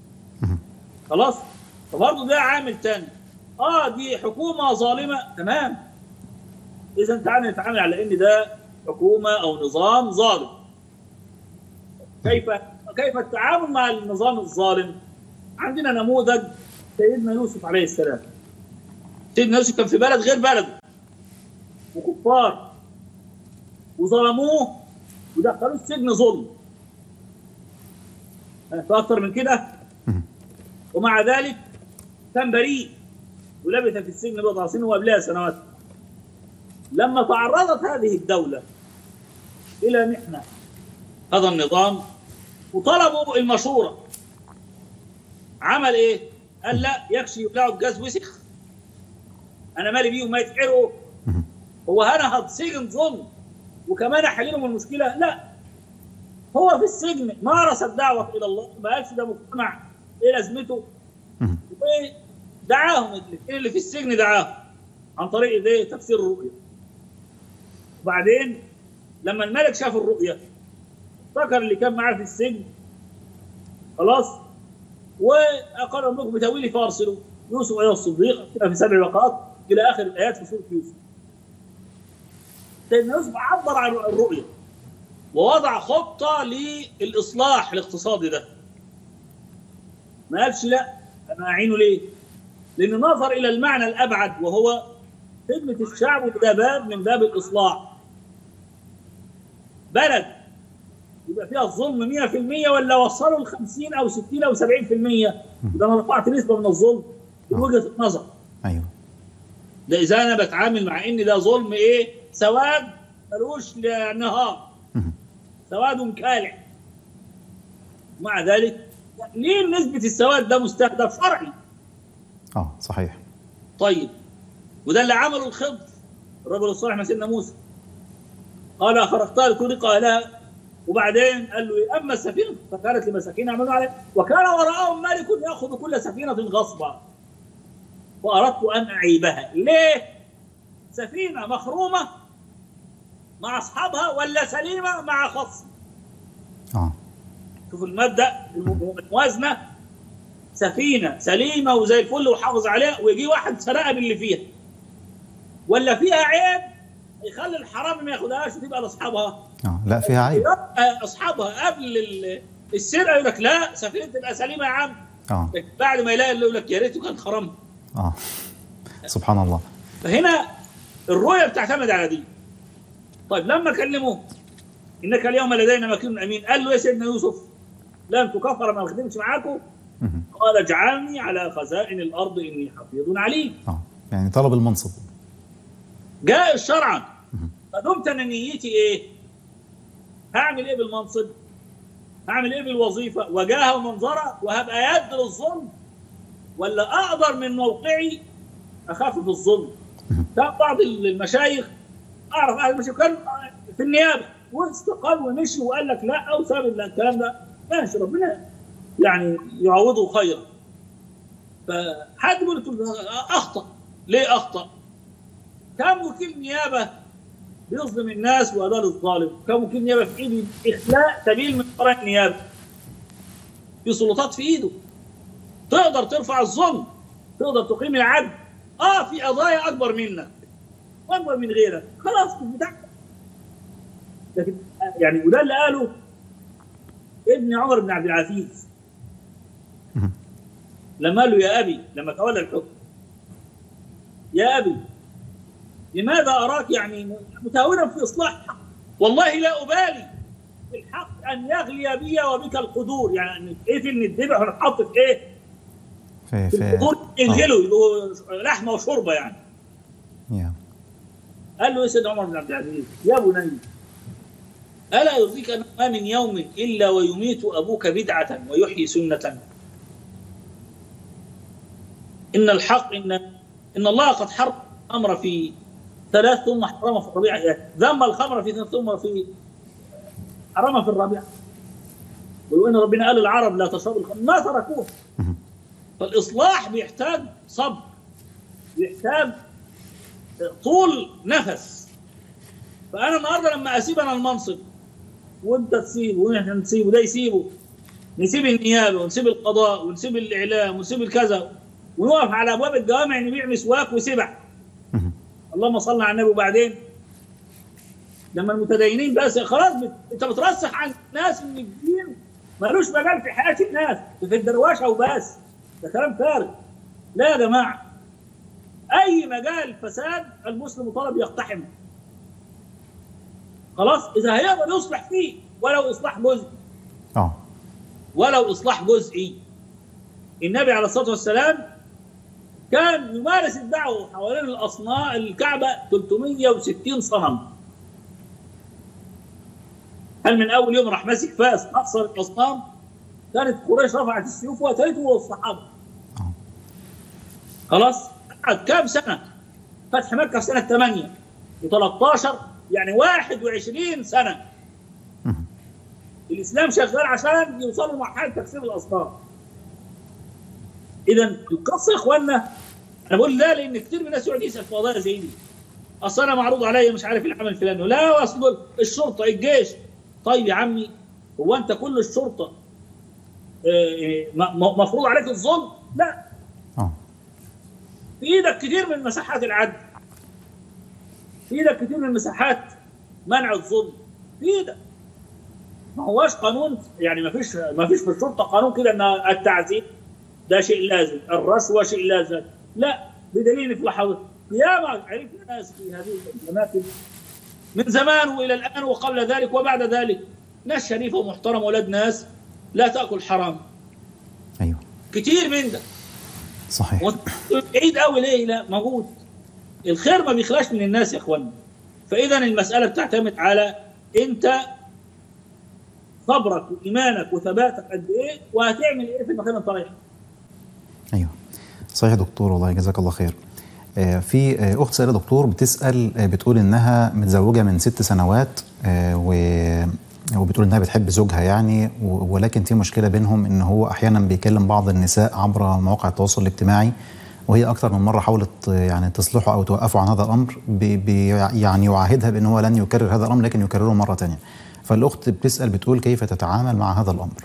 خلاص فبرضه ده عامل تاني اه دي حكومه ظالمه تمام اذا تعالى نتعامل على ان ده حكومه او نظام ظالم كيف كيف التعامل مع النظام الظالم عندنا نموذج سيدنا يوسف عليه السلام سيدنا يوسف كان في بلد غير بلده وكفار وظلموه ودخلوه السجن ظلم في اكثر من كده ومع ذلك كان بريء ولبث في السجن بضع سنين وقبلها سنوات لما تعرضت هذه الدولة إلى محنة هذا النظام وطلبوا المشورة عمل إيه؟ قال لا يكشي يبلعوا الجاز وسخ أنا مالي بيهم ما يتحرقوا هو أنا هتسجن ظلم وكمان أحل لهم المشكلة؟ لا هو في السجن مارس الدعوة إلى الله ما قالش ده مجتمع إيه لازمته ودعاهم الاثنين اللي في السجن دعاهم عن طريق ايه تفسير الرؤيا وبعدين لما الملك شاف الرؤيا افتكر اللي كان معاه في السجن خلاص وقال ربكم بتاويله فارسلوا يوسف ايها الصديق كده في سبع لقاءات الى اخر الايات في سوره يوسف سيدنا يوسف عبر عن الرؤيا ووضع خطه للاصلاح الاقتصادي ده ما قالش لا انا اعينه ليه؟ لانه نظر الى المعنى الابعد وهو خدمه الشعب وده باب من باب الاصلاح. بلد يبقى فيها الظلم 100% ولا وصلوا ل 50 او 60 او 70% ده انا رفعت نسبه من الظلم من وجهه النظر. ايوه ده اذا انا بتعامل مع ان ده ظلم ايه؟ سواد ملوش نهار. سواد كالح. ومع ذلك ليه نسبة السواد ده مستهدف شرعي؟ اه صحيح طيب وده اللي عمله الخضر الرجل الصالح مع سيدنا موسى قال خرقتها لتغرق اهلها وبعدين قال له إيه؟ اما السفينه فكانت لمساكين يعملون عليها وكان وراءهم ملك ياخذ كل سفينه غصبا واردت ان اعيبها ليه؟ سفينه مخرومه مع اصحابها ولا سليمه مع خصم اه شوف المبدا الموازنه سفينه سليمه وزي الفل وحافظ عليها ويجي واحد سرقها باللي فيها ولا فيها عيب يخلي الحرامي ما ياخدهاش وتبقى لاصحابها اه لا فيها عيب يبقى اصحابها قبل ال- السرقه يقول لك لا سفينه تبقى سليمه يا عم اه بعد ما يلاقي اللي يقول لك يا ريته كان خرمها اه سبحان الله فهنا الرؤيه بتعتمد على دي طيب لما كلموه انك اليوم لدينا مكين امين قال له يا سيدنا يوسف لم تكفر ما خدمتش معاكم مهم. قال اجعلني على خزائن الارض اني حفيظ عليم اه يعني طلب المنصب جاء شرعا فدمت انا نيتي ايه؟ هعمل ايه بالمنصب؟ هعمل ايه بالوظيفه؟ وجاهه ومنظره وهبقى يد للظلم ولا اقدر من موقعي اخفف الظلم؟ كان بعض المشايخ اعرف اهل المشايخ كان في النيابه واستقال ومشي وقال لك لا وساب الكلام ده ماشي ربنا يعني يعوضه خيرا فحد يقول اخطا ليه اخطا؟ كم وكيل نيابه بيظلم الناس واداء الظالم كم وكيل نيابه في ايده اخلاء سبيل من وراء النيابه في سلطات في ايده تقدر ترفع الظلم تقدر تقيم العدل اه في قضايا اكبر منك واكبر من غيرك خلاص بتاعك لكن يعني وده اللي قاله ابن عمر بن عبد العزيز لما قال له يا ابي لما تولى الحكم يا ابي لماذا اراك يعني متهاونا في اصلاح الحق والله لا ابالي الحق ان يغلي بي وبك القدور يعني ايه ان الذبح ونتحط في ايه؟ في في في القدور ينزلوا يبقوا لحمه وشوربه يعني يا. قال له يا سيدنا عمر بن عبد العزيز يا بني الا يرضيك ان ما من يوم الا ويميت ابوك بدعه ويحيي سنه ان الحق ان ان الله قد حرم الامر في ثلاث ثم حرم في الربيع ذم الخمر في ثلاث ثم في حرمها في الربيع ولو ان ربنا قال العرب لا تشربوا الخمر ما تركوه فالاصلاح بيحتاج صبر بيحتاج طول نفس فانا النهارده لما اسيب انا المنصب وانت تسيبه ونحن نسيبه ده يسيبه نسيب النيابه ونسيب القضاء ونسيب الاعلام ونسيب الكذا ونقف على ابواب الجوامع نبيع مسواك وسبع اللهم صل على النبي وبعدين لما المتدينين بس خلاص بت... انت بترسخ عن الناس ان الدين ملوش مجال في حياه الناس في الدروشه وبس ده كلام فارغ لا يا جماعه اي مجال فساد المسلم طالب يقتحمه خلاص اذا هيقدر يصلح فيه ولو اصلاح جزئي اه ولو اصلاح جزئي النبي عليه الصلاه والسلام كان يمارس الدعوه حوالين الاصنام الكعبه 360 صنم هل من اول يوم راح ماسك فاس اقصر الاصنام كانت قريش رفعت السيوف واتيته والصحابه خلاص قعد كام سنه فتح مكه في سنه 8 و13 يعني 21 سنه الاسلام شغال عشان يوصلوا لمرحله تكسير الاصنام اذا القصه يا اخوانا انا بقول لا لان كثير من الناس يقعد يسال في قضايا زي دي اصل انا معروض عليا مش عارف العمل الفلاني لا اصل الشرطه الجيش طيب يا عمي هو انت كل الشرطه آه، م- م- مفروض عليك الظلم؟ لا اه في ايدك كتير من مساحات العدل في ايدك كتير من مساحات منع الظلم في ايدك ما هواش قانون يعني ما فيش ما فيش في الشرطه قانون كده ان التعذيب ده شيء لازم الرشوه شيء لازم لا بدليل في لحظه ياما عرفنا ناس في هذه الاماكن من زمان والى الان وقبل ذلك وبعد ذلك ناس شريفه ومحترمه ولاد ناس لا تاكل حرام ايوه كتير من ده صحيح وانت بعيد قوي ليه؟ لا موجود. الخير ما بيخلاش من الناس يا اخوانا. فاذا المساله بتعتمد على انت صبرك وايمانك وثباتك قد ايه وهتعمل ايه في المكان اللي رايحه. ايوه صحيح يا دكتور والله جزاك الله خير آه، في آه، اخت سائله دكتور بتسال آه، بتقول انها متزوجه من ست سنوات آه، و وبتقول انها بتحب زوجها يعني و- ولكن في مشكله بينهم ان هو احيانا بيكلم بعض النساء عبر مواقع التواصل الاجتماعي وهي اكثر من مره حاولت آه، يعني تصلحه او توقفه عن هذا الامر بي بي يعني يعاهدها بان هو لن يكرر هذا الامر لكن يكرره مره ثانيه فالاخت بتسال بتقول كيف تتعامل مع هذا الامر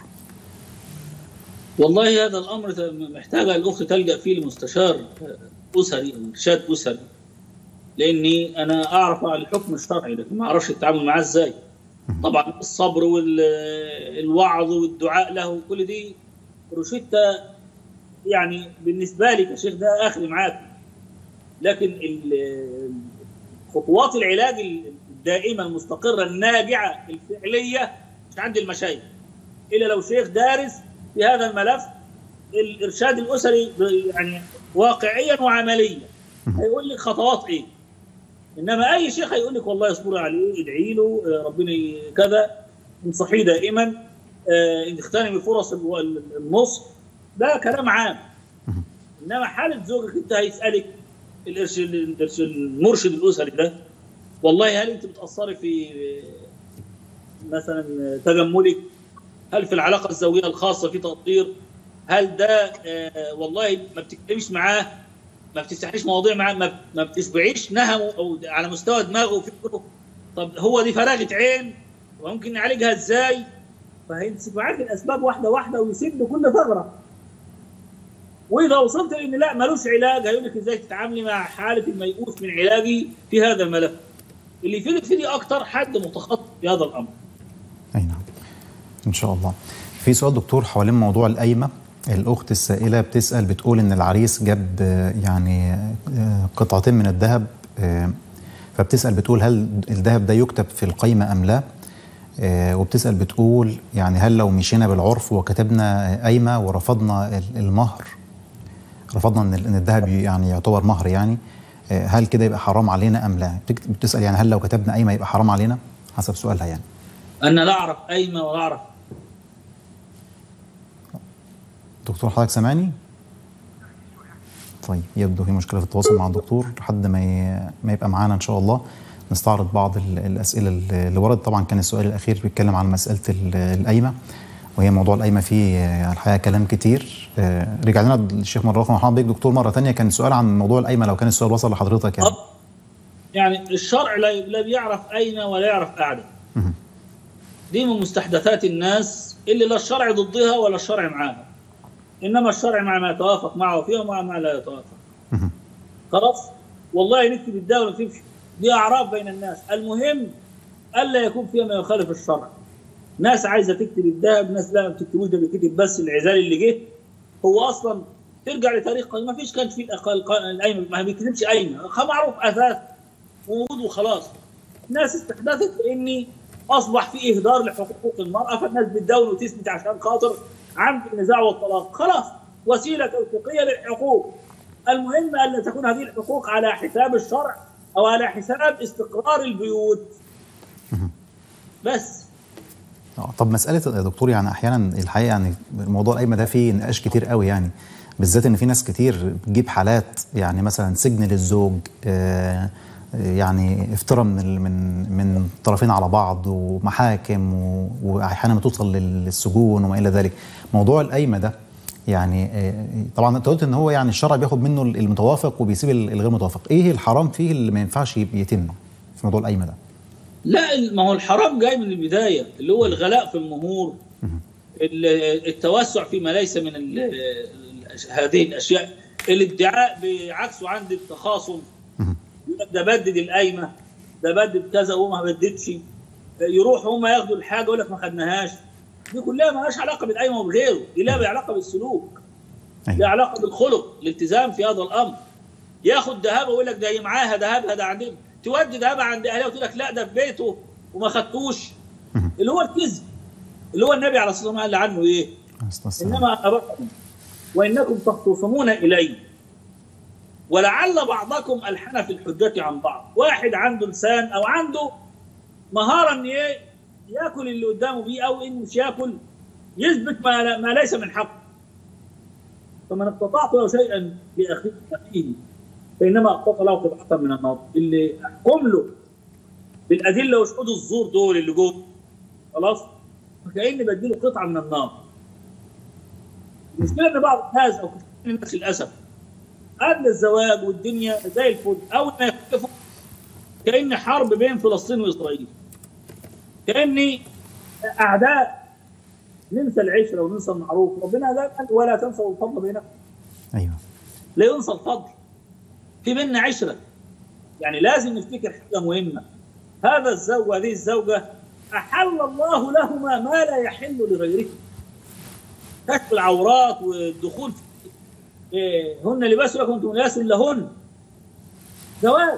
والله هذا الامر محتاجه الاخت تلجا فيه لمستشار اسري او ارشاد اسري. لاني انا اعرف الحكم الشرعي لكن ما اعرفش التعامل معاه ازاي. طبعا الصبر والوعظ والدعاء له كل دي روشتة يعني بالنسبه لي كشيخ ده اخذ معاك لكن ال- خطوات العلاج الدائمه المستقره الناجعه الفعليه مش عند المشايخ الا لو شيخ دارس في هذا الملف الارشاد الاسري ب- يعني واقعيا وعمليا هيقول لك خطوات ايه انما اي شيخ هيقول لك والله اصبري عليه ادعي له آه، ربنا ي- كذا انصحيه دائما آه، اغتنمي فرص ال- النصح ده كلام عام انما حاله زوجك انت هيسالك الإرش- الإرش- المرشد الاسري ده والله هل انت بتاثري في آه، مثلا تجملك هل في العلاقه الزوجيه الخاصه في تقدير هل ده آه، والله ما بتتكلميش معاه ما بتفتحيش مواضيع معاه ما, ما بتشبعيش نهمه او على مستوى دماغه وفكره طب هو دي فراغه عين وممكن نعالجها ازاي فهيمسك معاك الاسباب واحده واحده ويسد كل ثغره واذا وصلت ان لا ملوش علاج هيقول لك ازاي تتعاملي مع حاله الميؤوس من علاجي في هذا الملف اللي يفيدك فيه اكتر حد متخصص في هذا الامر اي نعم ان شاء الله في سؤال دكتور حوالين موضوع القايمه الاخت السائله بتسال بتقول ان العريس جاب آه، يعني آه، قطعتين من الذهب آه، فبتسال بتقول هل الذهب ده يكتب في القايمه ام لا آه، وبتسال بتقول يعني هل لو مشينا بالعرف وكتبنا قايمه ورفضنا ال- المهر رفضنا ان ال- إن الذهب يعني يعتبر مهر يعني آه، هل كده يبقى حرام علينا ام لا بتكت- بتسال يعني هل لو كتبنا قايمه يبقى حرام علينا حسب سؤالها يعني انا لا اعرف قايمه ولا اعرف دكتور حضرتك سامعني؟ طيب يبدو في مشكله في التواصل مع الدكتور لحد ما ي- ما يبقى معانا ان شاء الله نستعرض بعض ال- الاسئله اللي ورد طبعا كان السؤال الاخير بيتكلم عن مساله ال- القايمه وهي موضوع القايمه فيه آه، الحقيقه كلام كتير آه، رجع لنا الشيخ مره اخرى مرحبا بيك دكتور مره ثانيه كان السؤال عن موضوع القايمه لو كان السؤال وصل لحضرتك يعني طب يعني الشرع لا لا بيعرف اين ولا يعرف قاعده مهم. دي من مستحدثات الناس اللي لا الشرع ضدها ولا الشرع معاها انما الشرع مع ما يتوافق معه فيه ومع ما لا يتوافق مهم. خلاص والله نكتب الدولة تمشي دي اعراف بين الناس المهم الا يكون فيها ما يخالف الشرع ناس عايزه تكتب الذهب ناس لا ما بتكتبوش ده بيكتب بس العزال اللي جه هو اصلا ترجع لتاريخ ما فيش كان في الأقل- القايمه ما بيكتبش قايمه معروف اثاث وجود وخلاص الناس استحدثت اني اصبح في اهدار لحقوق المراه فالناس بتداول وتثبت عشان خاطر عند النزاع والطلاق خلاص وسيله توثيقيه للحقوق المهم الا تكون هذه الحقوق على حساب الشرع او على حساب استقرار البيوت بس آه، طب مسألة يا دكتور يعني أحيانا الحقيقة يعني موضوع القايمة ده فيه نقاش كتير قوي يعني بالذات إن في ناس كتير بتجيب حالات يعني مثلا سجن للزوج آه، يعني افتراء من ال- من من طرفين على بعض ومحاكم و- وأحيانا بتوصل لل- للسجون وما إلى ذلك موضوع القايمة ده يعني آه، طبعا انت قلت ان هو يعني الشرع بياخد منه المتوافق وبيسيب الغير متوافق ايه الحرام فيه اللي ما ينفعش يتم في موضوع القايمه ده لا ما هو الحرام جاي من البدايه اللي هو الغلاء في المهور ال- التوسع فيما ليس من ال- ال- هذه الاشياء الادعاء بعكسه عند التخاصم مهم. يقول لك ده بدد القايمه ده بدد كذا وما بددش يروح هم ياخدوا الحاجه يقول لك ما خدناهاش دي كلها ما لهاش علاقه بالقايمه وبغيره دي لها علاقه بالسلوك أيوة. لها علاقه بالخلق الالتزام في هذا الامر ياخد ذهب ويقول لك ده هي معاها ذهبها ده عندنا تودي ذهبها عند اهلها وتقول لك لا ده في بيته وما خدتوش مهم. اللي هو الكذب اللي هو النبي عليه الصلاه والسلام قال عنه ايه؟ استغفر الله. انما انا بشر وانكم تختصمون الي ولعل بعضكم الحن في الحجه عن بعض واحد عنده لسان او عنده مهاره ان ي- ياكل اللي قدامه بيه او انه مش ياكل يثبت ما, ما ليس من حقه فمن استطعت له شيئا لاخيه أخيه فانما اقتطع له قطعه من النار اللي احكم له بالادله وشهود الزور دول اللي جوه خلاص فكاني بديله قطعه من النار المشكله ان بعض الناس او كثير من الناس للاسف قبل الزواج والدنيا زي الفل اول ما يختلفوا كان حرب بين فلسطين واسرائيل كاني اعداء ننسى العشره وننسى المعروف ربنا قال ولا تنسوا الفضل بينكم ايوه لا ينسى الفضل في بيننا عشره يعني لازم نفتكر حاجه مهمه هذا الزوج وهذه الزوجه احل الله لهما ما لا يحل لغيرهما كشف العورات والدخول في إيه هن لباس لكم وانتم لباس لهن زواج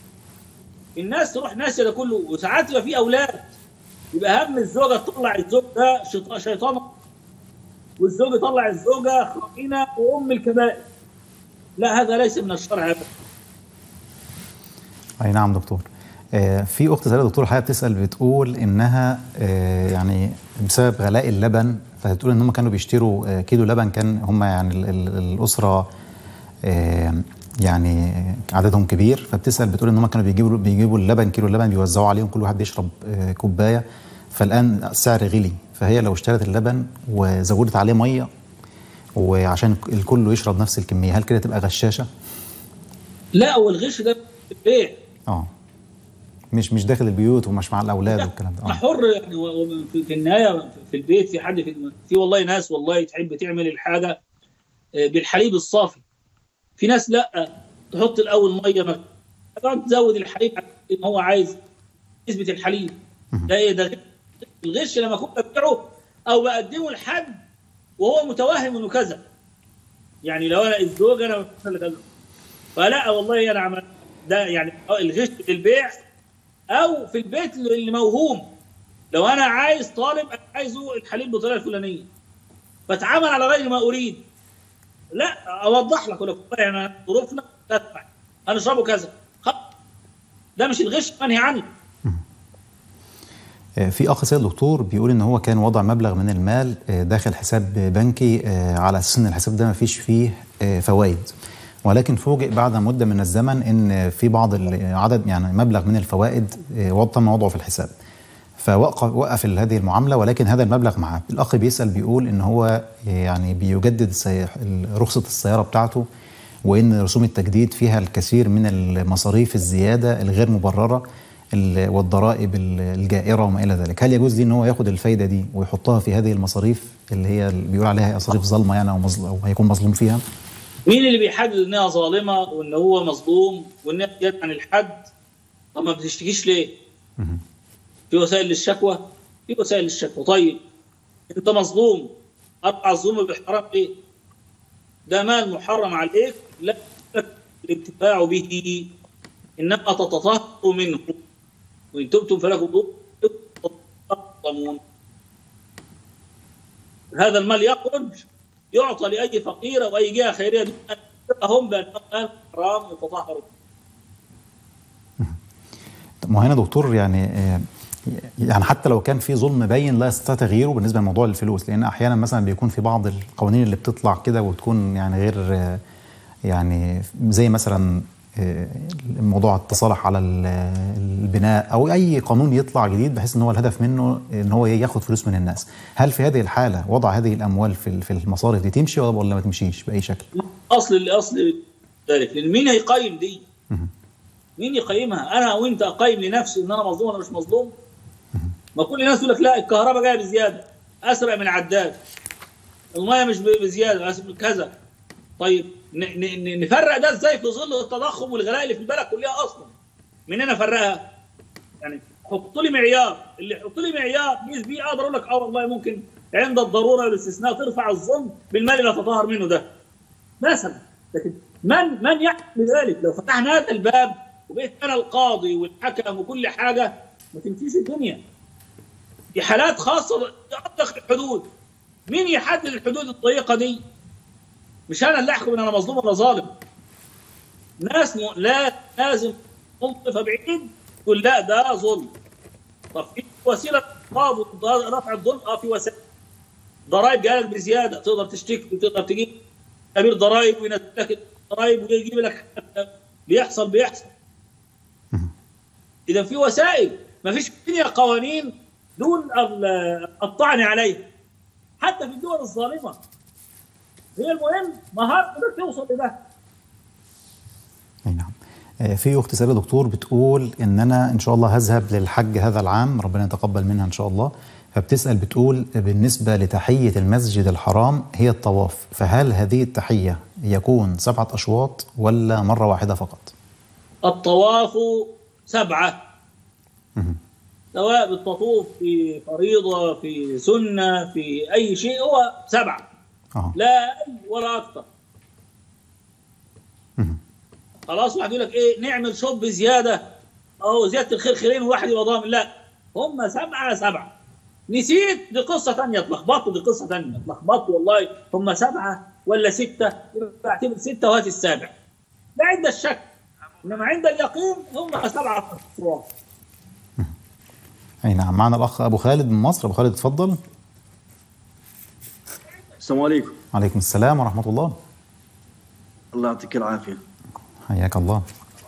الناس تروح ناسيه ده كله وساعات يبقى في اولاد يبقى هم الزوجه تطلع الزوج ده شيطان شيطان والزوج يطلع الزوجه خائنه وام الكبائر لا هذا ليس من الشرع أبدا. اي نعم دكتور آه، في اخت سالت دكتور حياه بتسال بتقول انها آه، يعني بسبب غلاء اللبن فبتقول ان هم كانوا بيشتروا آه، كيلو لبن كان هم يعني ال- ال- الاسره آه، يعني عددهم كبير فبتسال بتقول ان هم كانوا بيجيبوا بيجيبوا اللبن كيلو اللبن بيوزعوا عليهم كل واحد بيشرب آه، كوبايه فالان السعر غلي فهي لو اشترت اللبن وزودت عليه ميه وعشان الكل يشرب نفس الكميه هل كده تبقى غشاشه؟ لا هو الغش ده في البيع اه مش مش داخل البيوت ومش مع الاولاد والكلام ده انا اه حر يعني و- و- في في النهايه في البيت في حد في, في والله ناس والله تحب تعمل الحاجه آه، بالحليب الصافي في ناس لا تحط الاول ميه ما تقعد تزود الحليب على قد ما هو عايز نسبه الحليب ده ايه ده غش. الغش لما كنت ببيعه او بقدمه لحد وهو متوهم انه كذا يعني لو انا الزوج انا بفعل كذا فلا والله انا عمل ده يعني الغش في البيع او في البيت اللي موهوم لو انا عايز طالب أنا عايزه الحليب بالطريقه الفلانيه فاتعامل على غير ما اريد لا اوضح لك اقول لك والله انا ظروفنا تدفع هنشربه كذا خلاص. ده مش الغش منهي عنه آه، في اخ سيد دكتور بيقول ان هو كان وضع مبلغ من المال آه، داخل حساب بنكي آه، على اساس ان الحساب ده ما فيش فيه آه، فوائد ولكن فوجئ بعد مده من الزمن ان في بعض العدد يعني مبلغ من الفوائد آه، وض- تم وضعه في الحساب فوقف وقف هذه المعامله ولكن هذا المبلغ معاه الاخ بيسال بيقول ان هو يعني بيجدد السي- رخصه السياره بتاعته وان رسوم التجديد فيها الكثير من المصاريف الزياده الغير مبرره ال- والضرائب ال- الجائره وما الى ذلك هل يجوز لي ان هو ياخد الفايده دي ويحطها في هذه المصاريف اللي هي اللي بيقول عليها مصاريف ظلمه يعني او مظلم او هيكون مظلوم فيها مين اللي بيحدد انها ظالمه وان هو مظلوم وانها زياده عن الحد طب ما بتشتكيش ليه؟ مهم. في وسائل للشكوى في وسائل للشكوى طيب انت مظلوم ارفع الظلم بالحرام ليه؟ ده مال محرم عليك لا لك الانتفاع به انما تتطهر منه وان تبتم فلكم تظلمون هذا المال يخرج يعطى لاي فقير او اي جهه خيريه دون ان يتبعهم بانه مال حرام يتطهر طب ما هو هنا دكتور يعني آه، يعني حتى لو كان في ظلم باين لا يستطيع تغييره بالنسبه لموضوع الفلوس لان احيانا مثلا بيكون في بعض القوانين اللي بتطلع كده وتكون يعني غير آه، يعني زي مثلا آه، موضوع التصالح على ال- البناء او اي قانون يطلع جديد بحيث ان هو الهدف منه ان هو ياخد فلوس من الناس هل في هذه الحاله وضع هذه الاموال في في المصارف دي تمشي ولا- ولا ما تمشيش باي شكل اصل الاصل ذلك لان مين هيقيم دي؟ مهم. مين يقيمها؟ انا وانت اقيم لنفسي ان انا مظلوم ولا مش مظلوم؟ ما كل الناس تقول لك لا الكهرباء جايه بزياده اسرع من العداد الميه مش ب- بزياده أس- كذا طيب ن- ن- ن- نفرق ده ازاي في ظل التضخم والغلاء اللي في البلد كلها اصلا؟ منين افرقها؟ يعني حط لي معيار اللي يحط لي معيار قيس بيه اقدر اقول لك اه والله ممكن عند الضروره والاستثناء ترفع الظلم بالمال اللي تطهر منه ده مثلا لكن من من يحكم بذلك لو فتحنا هذا الباب وبقيت انا القاضي والحكم وكل حاجه ما تمشيش الدنيا في حالات خاصه تطبق الحدود مين يحدد الحدود الضيقه دي مش انا اللي احكم ان انا مظلوم ولا ظالم ناس م... لا لازم منطقه بعيد تقول لا ده ظلم طب في وسيله قاضي رفع الظلم اه في وسائل ضرائب جالك بزياده تقدر تشتكي وتقدر تجيب خبير ضرائب وينزل لك الضرائب ويجيب لك بيحصل بيحصل اذا في وسائل ما فيش في الدنيا قوانين دون ال- الطعن عليها حتى في الدول الظالمه هي المهم مهارتك توصل لده اي نعم آه، في اخت سابقه دكتور بتقول ان انا ان شاء الله هذهب للحج هذا العام ربنا يتقبل منها ان شاء الله فبتسال بتقول بالنسبه لتحيه المسجد الحرام هي الطواف فهل هذه التحيه يكون سبعه اشواط ولا مره واحده فقط؟ الطواف سبعه مهم. سواء بالتطوف في فريضه في سنه في اي شيء هو سبعه اه لا اقل ولا اكثر مهم. خلاص واحد يقول لك ايه نعمل شوب زياده اهو زياده الخير خيرين وواحد يبقى ضامن لا هم سبعه سبعه نسيت دي قصه ثانيه اتلخبطوا دي قصه ثانيه اتلخبطوا والله هم سبعه ولا سته يبقى اعتبر سته وهات السابع ده عند الشك انما عند اليقين هم سبعه أصوات اي نعم معنا الاخ ابو خالد من مصر ابو خالد اتفضل السلام عليكم عليكم السلام ورحمه الله الله يعطيك العافيه حياك الله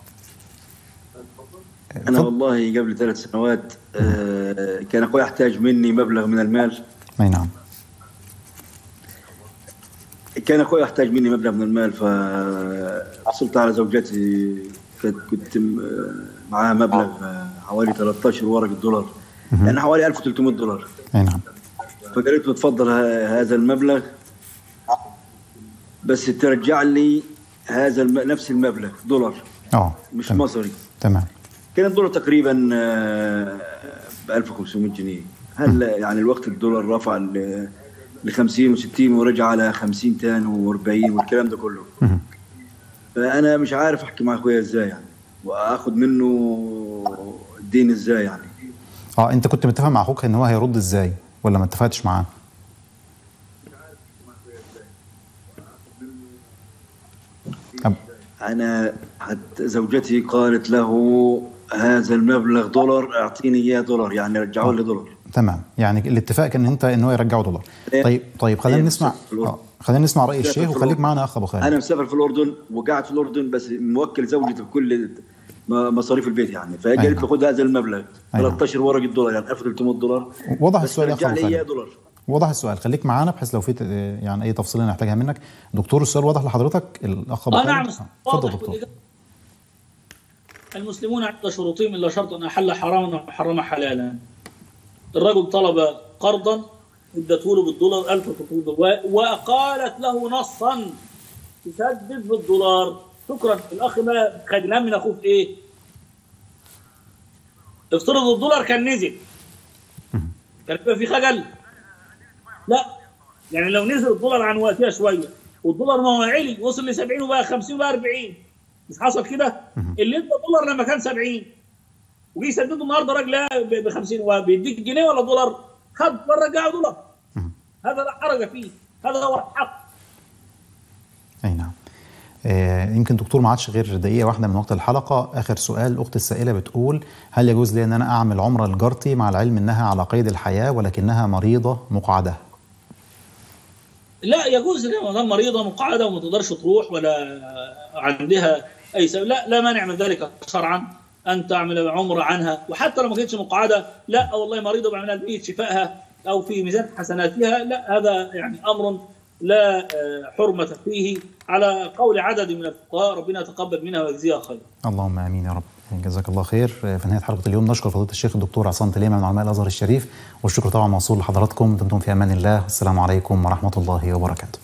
انا اتفضل. والله قبل ثلاث سنوات آه، كان اخوي يحتاج مني مبلغ من المال اي نعم كان اخوي يحتاج مني مبلغ من المال فحصلت على زوجتي كنت كنت م- آه، معاها مبلغ آه، حوالي 13 ورقه دولار يعني حوالي 1300 دولار اي نعم فقالت له تفضل ه- هذا المبلغ بس ترجع لي هذا الم... نفس المبلغ دولار اه مش تمام. مصري تمام كان الدولار تقريبا ب 1500 جنيه هل يعني الوقت الدولار رفع ل 50 و60 ورجع على 50 تاني و40 والكلام ده كله مهم. فانا مش عارف احكي مع اخويا ازاي يعني واخد منه الدين ازاي يعني اه انت كنت متفق مع اخوك ان هو هيرد ازاي ولا ما اتفقتش معاه أب... انا حتى زوجتي قالت له هذا المبلغ دولار اعطيني اياه دولار يعني رجعوا لي دولار تمام يعني الاتفاق كان انت ان هو يرجعه دولار إيه. طيب طيب خلينا إيه، نسمع بالظبط، في الأردن. آه. خلينا نسمع راي مسافر الشيخ في وخليك الأردن. معنا اخ ابو خالد انا مسافر في الاردن وقاعد في الاردن بس موكل زوجتي بكل م- مصاريف البيت يعني فهي قالت أيوة. لي خذ هذا المبلغ أيوة. 13 ورقه دولار يعني 1300 دولار وضح بس السؤال يا اخ رجع ابو لي اياه خالد دولار وضح السؤال خليك معانا بحيث لو في ت- يعني اي تفصيله نحتاجها منك دكتور السؤال واضح لحضرتك الاخ ابو اه خالد نعم آه، اتفضل واضح دكتور المسلمون عند شروطهم الا شرط ان احل حراما وحرم حلالا الرجل طلب قرضا ادته له بالدولار 1300 دولار و- وقالت له نصا تسدد بالدولار شكرا الاخ بقى خجلان من اخوه في ايه؟ افترض الدولار كان نزل كان يبقى في خجل لا يعني لو نزل الدولار عن وقتها شويه والدولار ما هو علي وصل ل 70 وبقى 50 وبقى 40 مش حصل كده اللي انت دولار لما كان 70 وجي يسدده النهارده راجل ب 50 وبيديك جنيه ولا دولار خد رجعه دولار هذا لا حرج فيه هذا هو الحق اي نعم آه، يمكن دكتور ما عادش غير دقيقه واحده من وقت الحلقه اخر سؤال الاخت السائله بتقول هل يجوز لي ان انا اعمل عمره لجارتي مع العلم انها على قيد الحياه ولكنها مريضه مقعده لا يجوز لها ما دام مريضه مقعده وما تقدرش تروح ولا عندها اي سبب لا لا مانع من ذلك شرعا ان تعمل عمره عنها وحتى لو ما كانتش مقعده لا والله مريضه بعملها بنيه شفائها او في ميزان حسناتها لا هذا يعني امر لا آه، حرمه فيه على قول عدد من الفقهاء ربنا يتقبل منها ويجزيها خير اللهم امين يا رب جزاك الله خير في نهايه حلقه اليوم نشكر فضيله الشيخ الدكتور عصام تليمه من علماء الازهر الشريف والشكر طبعا موصول لحضراتكم دمتم في امان الله والسلام عليكم ورحمه الله وبركاته